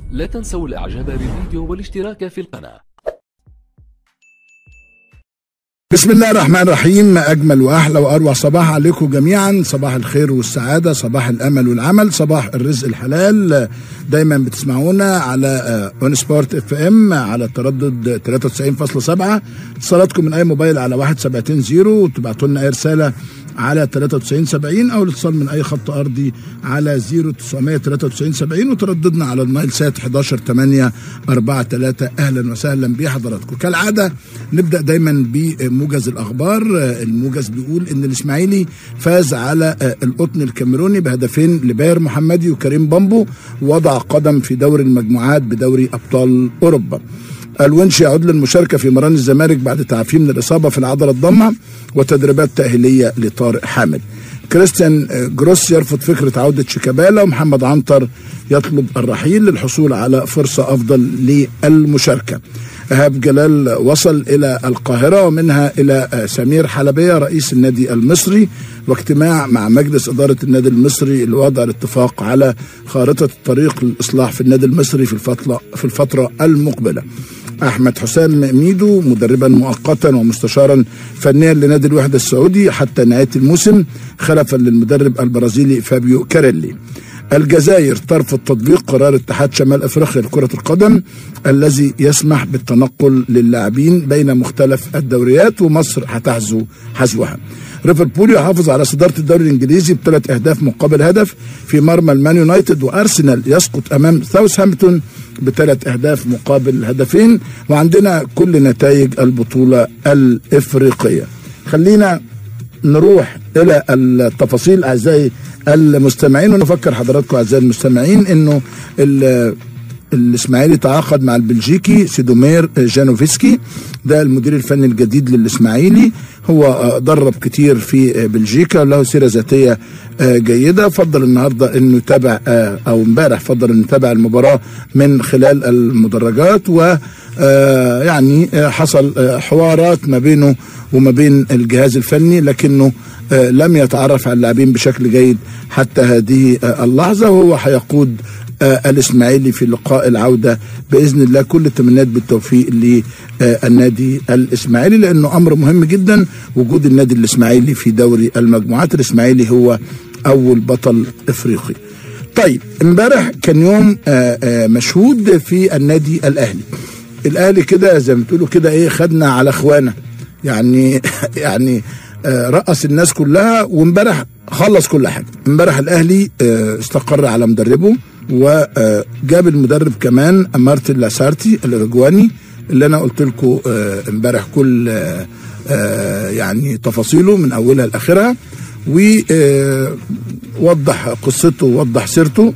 لا تنسوا الاعجاب بالفيديو والاشتراك في القناة بسم الله الرحمن الرحيم اجمل واحلى واروع صباح عليكم جميعا صباح الخير والسعاده صباح الامل والعمل صباح الرزق الحلال دايما بتسمعونا على اون سبورت اف ام على التردد 93.7 اتصالاتكم من اي موبايل على 1770 وتبعتوا لنا اي رساله على 9370 او الاتصال من اي خط ارضي على 0993 وترددنا على المايل سات 11 8 4 3 اهلا وسهلا بحضراتكم كالعاده نبدا دايما بموجز الاخبار الموجز بيقول ان الاسماعيلي فاز على القطن الكاميروني بهدفين لباير محمدي وكريم بامبو وضع قدم في دوري المجموعات بدوري ابطال اوروبا الونش يعود للمشاركة في مران الزمالك بعد تعافيه من الإصابة في العضلة الضمة وتدريبات تأهيلية لطارق حامد كريستيان جروس يرفض فكرة عودة شيكابالا ومحمد عنتر يطلب الرحيل للحصول على فرصة أفضل للمشاركة إيهاب جلال وصل إلى القاهرة ومنها إلى سمير حلبية رئيس النادي المصري واجتماع مع مجلس إدارة النادي المصري لوضع الاتفاق على خارطة الطريق للإصلاح في النادي المصري في الفترة في الفترة المقبلة. احمد حسام ميدو مدربا مؤقتا ومستشارا فنيا لنادي الوحده السعودي حتى نهايه الموسم خلفا للمدرب البرازيلي فابيو كاريلي. الجزائر ترفض تطبيق قرار اتحاد شمال افريقيا لكره القدم الذي يسمح بالتنقل للاعبين بين مختلف الدوريات ومصر هتحذو حذوها. ليفربول يحافظ على صداره الدوري الانجليزي بثلاث اهداف مقابل هدف في مرمى المان يونايتد وارسنال يسقط امام ساوثهامبتون بثلاث اهداف مقابل هدفين وعندنا كل نتائج البطوله الافريقيه. خلينا نروح الى التفاصيل اعزائي المستمعين ونفكر حضراتكم اعزائي المستمعين انه الاسماعيلي تعاقد مع البلجيكي سيدومير جانوفسكي ده المدير الفني الجديد للاسماعيلي هو درب كتير في بلجيكا له سيره ذاتيه جيده فضل النهارده انه يتابع او امبارح فضل انه يتابع المباراه من خلال المدرجات و يعني حصل حوارات ما بينه وما بين الجهاز الفني لكنه لم يتعرف على اللاعبين بشكل جيد حتى هذه اللحظه وهو هيقود الاسماعيلي في لقاء العوده باذن الله كل التمنيات بالتوفيق للنادي الاسماعيلي لانه امر مهم جدا وجود النادي الاسماعيلي في دوري المجموعات الاسماعيلي هو اول بطل افريقي. طيب امبارح كان يوم مشهود في النادي الاهلي. الاهلي كده زي ما بتقولوا كده ايه خدنا على اخوانا يعني يعني رقص الناس كلها وامبارح خلص كل حاجه امبارح الاهلي استقر على مدربه وجاب المدرب كمان مارتن لاسارتي الاورجواني اللي انا قلت لكم امبارح كل يعني تفاصيله من اولها لاخرها ووضح قصته ووضح سيرته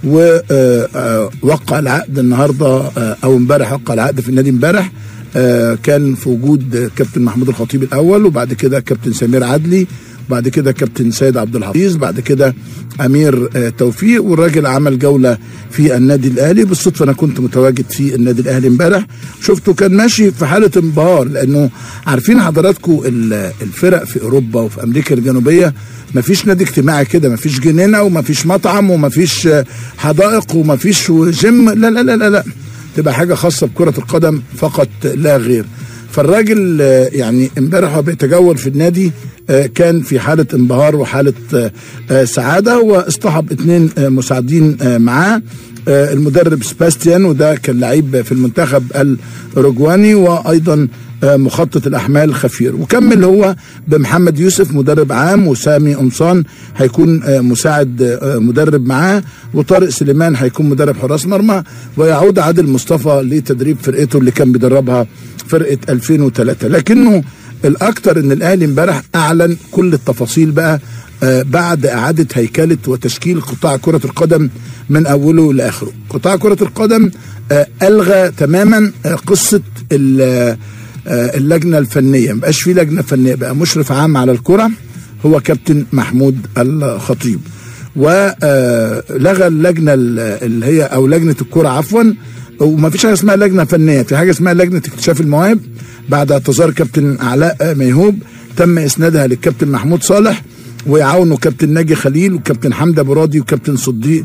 ووقع العقد النهارده او امبارح وقع العقد في النادي امبارح كان في وجود كابتن محمود الخطيب الاول وبعد كده كابتن سمير عدلي بعد كده كابتن سيد عبد الحفيظ بعد كده امير توفيق والراجل عمل جوله في النادي الاهلي بالصدفه انا كنت متواجد في النادي الاهلي امبارح شفته كان ماشي في حاله انبهار لانه عارفين حضراتكم الفرق في اوروبا وفي امريكا الجنوبيه ما فيش نادي اجتماعي كده ما فيش جنينه وما فيش مطعم وما فيش حدائق وما فيش جيم لا لا لا لا, لا. تبقى حاجه خاصه بكره القدم فقط لا غير فالراجل يعني امبارح وهو بيتجول في النادي كان في حاله انبهار وحاله سعاده واصطحب اثنين مساعدين معاه المدرب سباستيان وده كان لعيب في المنتخب الاوروجواني وايضا مخطط الاحمال خفير وكمل هو بمحمد يوسف مدرب عام وسامي قمصان هيكون مساعد مدرب معاه وطارق سليمان هيكون مدرب حراس مرمى ويعود عادل مصطفى لتدريب فرقته اللي كان بيدربها فرقه 2003 لكنه الاكثر ان الاهلي امبارح اعلن كل التفاصيل بقى بعد اعاده هيكله وتشكيل قطاع كره القدم من اوله لاخره قطاع كره القدم الغى تماما قصه اللجنه الفنيه ما بقاش في لجنه فنيه بقى مشرف عام على الكره هو كابتن محمود الخطيب ولغى اللجنه اللي هي او لجنه الكره عفوا وما فيش حاجه اسمها لجنه فنيه في حاجه اسمها لجنه اكتشاف المواهب بعد اعتذار كابتن علاء ميهوب تم اسنادها للكابتن محمود صالح ويعاونوا كابتن ناجي خليل وكابتن حمدي ابو راضي وكابتن صديق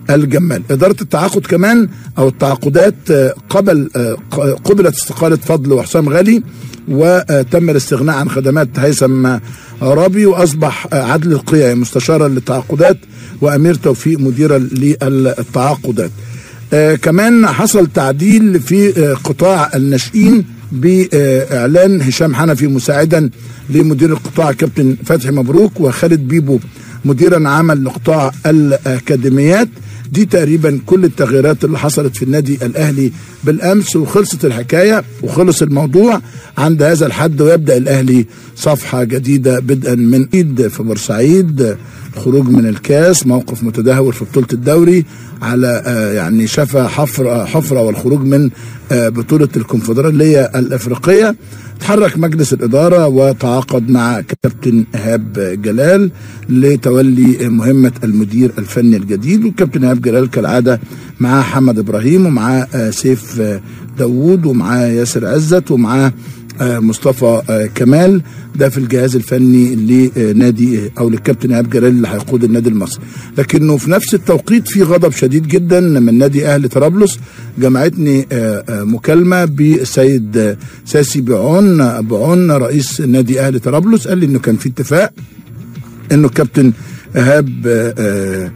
الجمال إدارة التعاقد كمان أو التعاقدات آه، قبل آه، ق- قبلت استقالة فضل وحسام غالي وتم الاستغناء عن خدمات هيثم رابي وأصبح آه، عدل القيعي مستشارا للتعاقدات وأمير توفيق مديرا للتعاقدات آه كمان حصل تعديل في آه قطاع الناشئين بإعلان هشام حنفي مساعدا لمدير القطاع كابتن فتحي مبروك وخالد بيبو مديرا عاما لقطاع الأكاديميات دي تقريبا كل التغييرات اللي حصلت في النادي الأهلي بالأمس وخلصت الحكاية وخلص الموضوع عند هذا الحد ويبدأ الأهلي صفحة جديدة بدءا من إيد في بورسعيد خروج من الكاس موقف متدهور في بطولة الدوري على آه، يعني شفا حفر حفرة والخروج من آه، بطولة الكونفدرالية الأفريقية تحرك مجلس الإدارة وتعاقد مع كابتن إيهاب جلال لتولي مهمة المدير الفني الجديد وكابتن إيهاب جلال كالعادة معاه حمد إبراهيم ومعاه آه، سيف آه، داوود ومعاه ياسر عزت ومعاه آه، مصطفى آه، كمال ده في الجهاز الفني لنادي او للكابتن ايهاب جلال اللي هيقود النادي المصري لكنه في نفس التوقيت في غضب شديد جدا من نادي اهلي طرابلس جمعتني آه، آه، مكالمه بالسيد آه، ساسي بعون بعون رئيس نادي اهلي طرابلس قال لي انه كان في اتفاق انه الكابتن ايهاب آه، آه،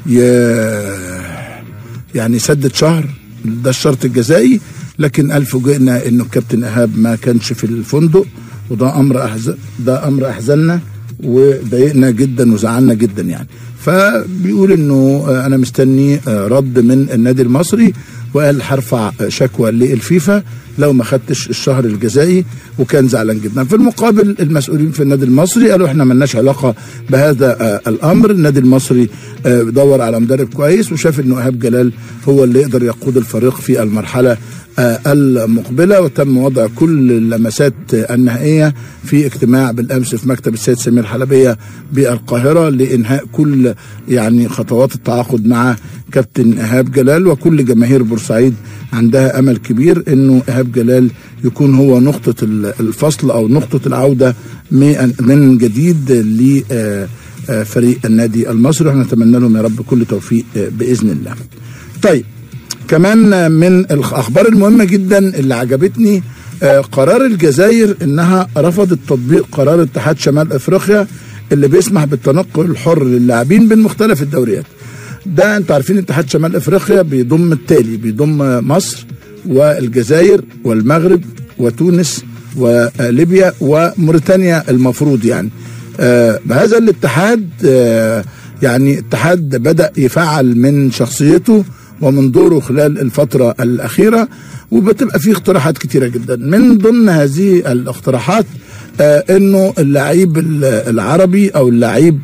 ي- يعني سدد شهر ده الشرط الجزائي لكن قال فوجئنا انه الكابتن ايهاب ما كانش في الفندق وده امر احزن ده امر احزننا وضايقنا جدا وزعلنا جدا يعني فبيقول انه آه، انا مستني آه، رد من النادي المصري وقال هرفع آه، شكوى للفيفا لو ما خدتش الشهر الجزائي وكان زعلان جدا في المقابل المسؤولين في النادي المصري قالوا احنا ملناش علاقه بهذا آه، الامر النادي المصري آه، دور على مدرب كويس وشاف انه ايهاب جلال هو اللي يقدر يقود الفريق في المرحله آه، المقبله وتم وضع كل اللمسات آه، النهائيه في اجتماع بالامس في مكتب السيد سمير حلبيه بالقاهره لانهاء كل يعني خطوات التعاقد مع كابتن ايهاب جلال وكل جماهير بورسعيد عندها امل كبير انه ايهاب جلال يكون هو نقطه ال- الفصل او نقطه العوده من من جديد ل آه، آه، فريق النادي المصري واحنا نتمنى لهم يا رب كل توفيق آه، باذن الله. طيب كمان من الاخبار المهمه جدا اللي عجبتني آه، قرار الجزائر انها رفضت تطبيق قرار اتحاد شمال افريقيا اللي بيسمح بالتنقل الحر للاعبين بين مختلف الدوريات ده انتوا عارفين اتحاد شمال افريقيا بيضم التالي بيضم مصر والجزائر والمغرب وتونس وليبيا وموريتانيا المفروض يعني آه بهذا الاتحاد آه يعني اتحاد بدأ يفعل من شخصيته ومن دوره خلال الفترة الأخيرة وبتبقى فيه اقتراحات كتيرة جدا من ضمن هذه الاقتراحات آه انه اللعيب ال- العربي او اللعيب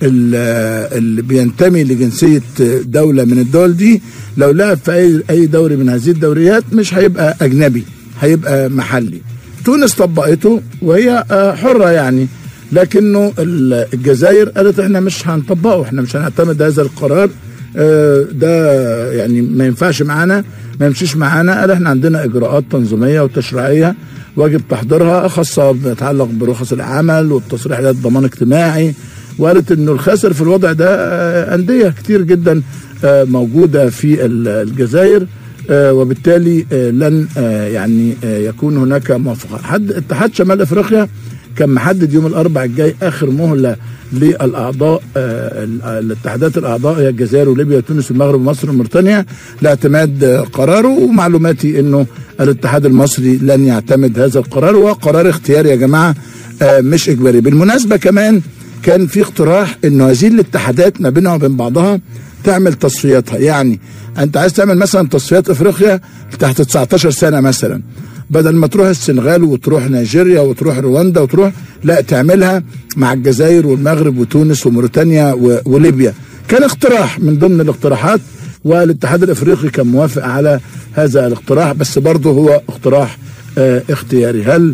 ال- اللي بينتمي لجنسية دولة من الدول دي لو لعب في أي أي دوري من هذه الدوريات مش هيبقى أجنبي هيبقى محلي تونس طبقته وهي آه، حرة يعني لكنه ال- الجزائر قالت احنا مش هنطبقه احنا مش هنعتمد هذا القرار آه، ده يعني ما ينفعش معانا ما يمشيش معانا قال احنا عندنا اجراءات تنظيميه وتشريعيه واجب تحضيرها خاصه بتتعلق برخص العمل والتصريح للضمان اجتماعي وقالت انه الخاسر في الوضع ده آه، انديه كتير جدا آه، موجوده في ال- الجزائر آه، وبالتالي آه، لن آه، يعني آه، يكون هناك موافقه حد اتحاد شمال افريقيا كان محدد يوم الاربع الجاي اخر مهله للاعضاء آه، ال- الاتحادات الاعضاء هي الجزائر وليبيا وتونس والمغرب ومصر وموريتانيا لاعتماد آه، قراره ومعلوماتي انه الاتحاد المصري لن يعتمد هذا القرار وهو قرار اختياري يا جماعه آه، مش اجباري بالمناسبه كمان كان في اقتراح انه هذه الاتحادات ما بينها وبين بعضها تعمل تصفياتها يعني انت عايز تعمل مثلا تصفيات افريقيا تحت 19 سنه مثلا بدل ما تروح السنغال وتروح نيجيريا وتروح رواندا وتروح لا تعملها مع الجزائر والمغرب وتونس وموريتانيا و- وليبيا كان اقتراح من ضمن الاقتراحات والاتحاد الافريقي كان موافق على هذا الاقتراح بس برضه هو اقتراح آه اختياري هل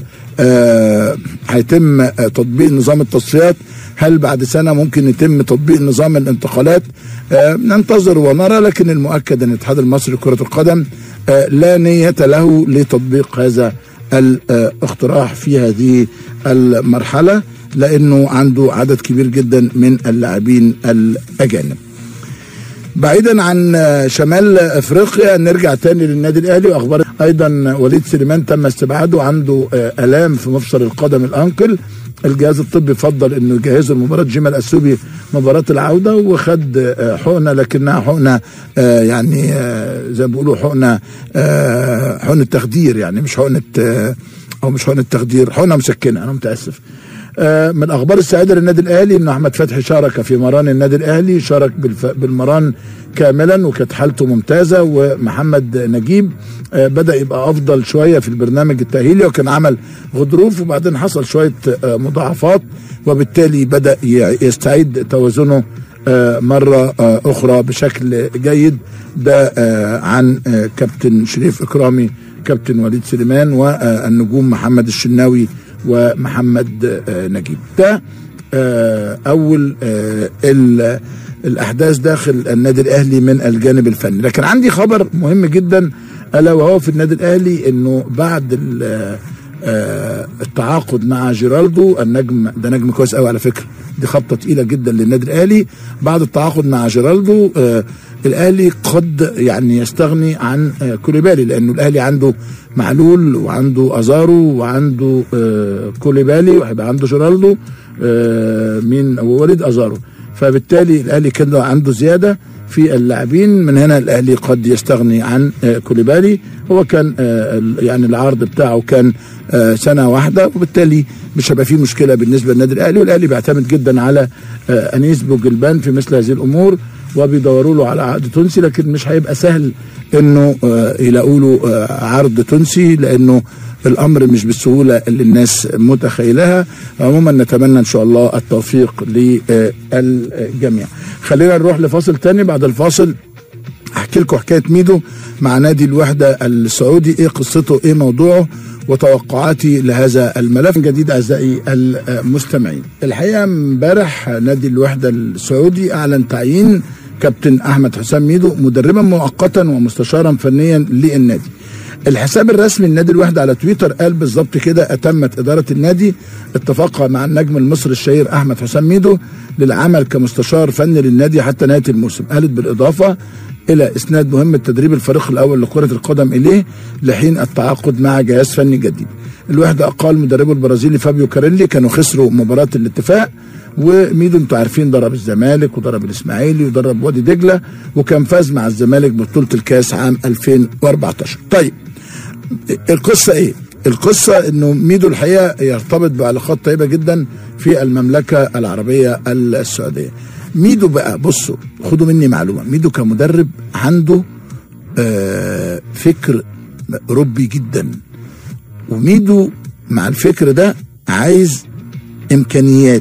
آه هيتم آه تطبيق نظام التصفيات هل بعد سنه ممكن يتم تطبيق نظام الانتقالات آه ننتظر ونرى لكن المؤكد ان الاتحاد المصري لكره القدم آه لا نيه له لتطبيق هذا الاقتراح في هذه المرحله لانه عنده عدد كبير جدا من اللاعبين الاجانب بعيدا عن شمال افريقيا نرجع تاني للنادي الاهلي واخبار ايضا وليد سليمان تم استبعاده عنده الام في مفصل القدم الانكل الجهاز الطبي فضل انه يجهزه لمباراه جيما الاسوبي مباراه العوده وخد حقنه لكنها حقنه يعني زي ما بيقولوا حقنه حقنه تخدير يعني مش حقنه او مش حقنه تخدير حقنه مسكنه انا متاسف من الاخبار السعيده للنادي الاهلي ان احمد فتحي شارك في مران النادي الاهلي شارك بالمران كاملا وكانت حالته ممتازه ومحمد نجيب بدا يبقى افضل شويه في البرنامج التاهيلي وكان عمل غضروف وبعدين حصل شويه مضاعفات وبالتالي بدا يستعيد توازنه مرة أخرى بشكل جيد ده عن كابتن شريف إكرامي كابتن وليد سليمان والنجوم محمد الشناوي ومحمد نجيب ده اول الاحداث داخل النادي الاهلي من الجانب الفني لكن عندي خبر مهم جدا الا وهو في النادي الاهلي انه بعد التعاقد مع جيرالدو النجم ده نجم كويس قوي على فكره دي خبطه تقيله جدا للنادي الاهلي بعد التعاقد مع جيرالدو الاهلي قد يعني يستغني عن كوليبالي لانه الاهلي عنده معلول وعنده ازارو وعنده كوليبالي وهيبقى عنده جيرالدو مين ووليد ازارو فبالتالي الاهلي كده عنده زياده في اللاعبين من هنا الاهلي قد يستغني عن كوليبالي هو كان يعني العرض بتاعه كان سنه واحده وبالتالي مش هيبقى فيه مشكله بالنسبه للنادي الاهلي والاهلي بيعتمد جدا على انيس بوجلبان في مثل هذه الامور وبيدوروا له على عقد تونسي لكن مش هيبقى سهل انه يلاقوا له عرض تونسي لانه الامر مش بالسهوله اللي الناس متخيلها عموما نتمنى ان شاء الله التوفيق للجميع خلينا نروح لفاصل تاني بعد الفاصل احكي لكم حكايه ميدو مع نادي الوحده السعودي ايه قصته ايه موضوعه وتوقعاتي لهذا الملف جديد اعزائي المستمعين الحقيقه امبارح نادي الوحده السعودي اعلن تعيين كابتن احمد حسام ميدو مدربا مؤقتا ومستشارا فنيا للنادي الحساب الرسمي لنادي الوحده على تويتر قال بالظبط كده اتمت اداره النادي اتفاقها مع النجم المصري الشهير احمد حسام ميدو للعمل كمستشار فني للنادي حتى نهايه الموسم قالت بالاضافه الى اسناد مهمه تدريب الفريق الاول لكره القدم اليه لحين التعاقد مع جهاز فني جديد. الوحده اقال مدربه البرازيلي فابيو كاريلي كانوا خسروا مباراه الاتفاق وميدو انتوا عارفين ضرب الزمالك وضرب الاسماعيلي وضرب وادي دجله وكان فاز مع الزمالك ببطوله الكاس عام 2014. طيب القصه ايه؟ القصه انه ميدو الحقيقه يرتبط بعلاقات طيبه جدا في المملكه العربيه السعوديه. ميدو بقى بصوا خدوا مني معلومه ميدو كمدرب عنده آه فكر اوروبي جدا وميدو مع الفكر ده عايز امكانيات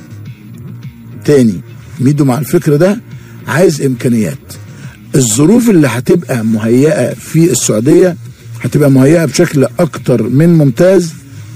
تاني ميدو مع الفكر ده عايز امكانيات الظروف اللي هتبقى مهيئه في السعوديه هتبقى مهيئه بشكل اكتر من ممتاز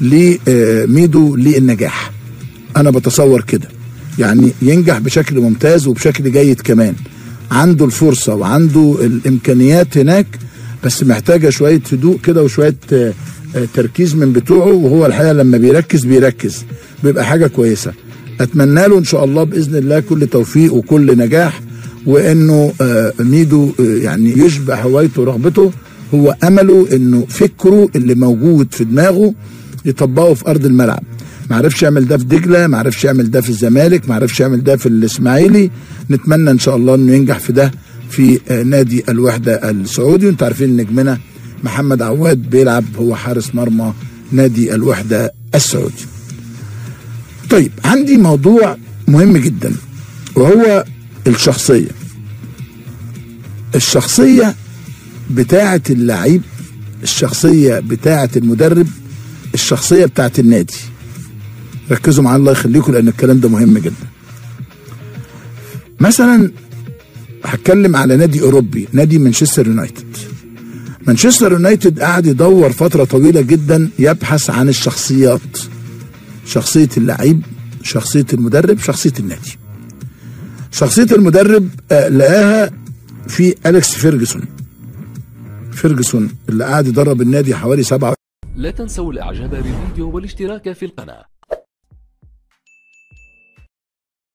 لميدو للنجاح انا بتصور كده يعني ينجح بشكل ممتاز وبشكل جيد كمان عنده الفرصة وعنده الإمكانيات هناك بس محتاجة شوية هدوء كده وشوية تركيز من بتوعه وهو الحقيقة لما بيركز بيركز بيبقى حاجة كويسة أتمنى له إن شاء الله بإذن الله كل توفيق وكل نجاح وإنه ميدو يعني يشبع هوايته ورغبته هو أمله إنه فكره اللي موجود في دماغه يطبقه في أرض الملعب ما عرفش يعمل ده في دجله ما عرفش يعمل ده في الزمالك ما عرفش يعمل ده في الاسماعيلي نتمنى ان شاء الله انه ينجح في ده في نادي الوحده السعودي وانتم عارفين نجمنا محمد عواد بيلعب هو حارس مرمى نادي الوحده السعودي طيب عندي موضوع مهم جدا وهو الشخصيه الشخصيه بتاعه اللعيب الشخصيه بتاعه المدرب الشخصيه بتاعه النادي ركزوا معايا الله يخليكم لان الكلام ده مهم جدا مثلا هتكلم على نادي اوروبي نادي مانشستر يونايتد مانشستر يونايتد قاعد يدور فتره طويله جدا يبحث عن الشخصيات شخصيه اللعيب شخصيه المدرب شخصيه النادي شخصيه المدرب آه لقاها في اليكس فيرجسون فيرجسون اللي قاعد يدرب النادي حوالي سبعة لا تنسوا الاعجاب بالفيديو والاشتراك في القناة